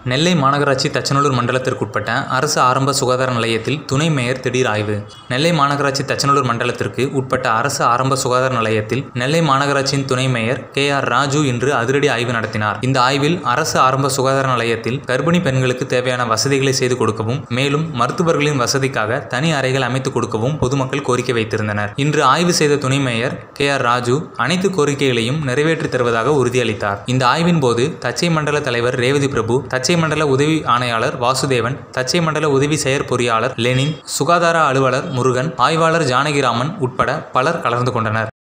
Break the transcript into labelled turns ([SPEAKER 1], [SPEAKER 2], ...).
[SPEAKER 1] நெல்லை மாநகராட்சி தச்சநல்லூர் மண்டலத்திற்குட்பட்ட அரசு ஆரம்ப சுகாதார நிலையத்தில் துணை மேயர் திடீர் ஆய்வு நெல்லை மாநகராட்சி தச்சநல்லூர் மண்டலத்திற்கு உட்பட்ட அரசு ஆரம்ப சுகாதார நிலையத்தில் நெல்லை மாநகராட்சியின் துணை மேயர் கே ஆர் ராஜு இன்று அதிரடி ஆய்வு நடத்தினார் இந்த ஆய்வில் அரசு ஆரம்ப சுகாதார நிலையத்தில் கர்ப்பிணி பெண்களுக்கு தேவையான வசதிகளை செய்து கொடுக்கவும் மேலும் மருத்துவர்களின் வசதிக்காக தனி அறைகள் அமைத்துக் கொடுக்கவும் பொதுமக்கள் கோரிக்கை வைத்திருந்தனர் இன்று ஆய்வு செய்த துணை மேயர் கே ஆர் ராஜு அனைத்து கோரிக்கைகளையும் நிறைவேற்றி தருவதாக உறுதியளித்தார் இந்த ஆய்வின் போது தச்சை மண்டல தலைவர் ரேவதி பிரபு தச்சை மண்டல உதவி ஆணையாளர் வாசுதேவன் தச்சை மண்டல உதவி செயற்பொறியாளர் லெனின் சுகாதார அலுவலர் முருகன் ஆய்வாளர் ஜானகிராமன் உட்பட பலர் கலந்து கொண்டனர்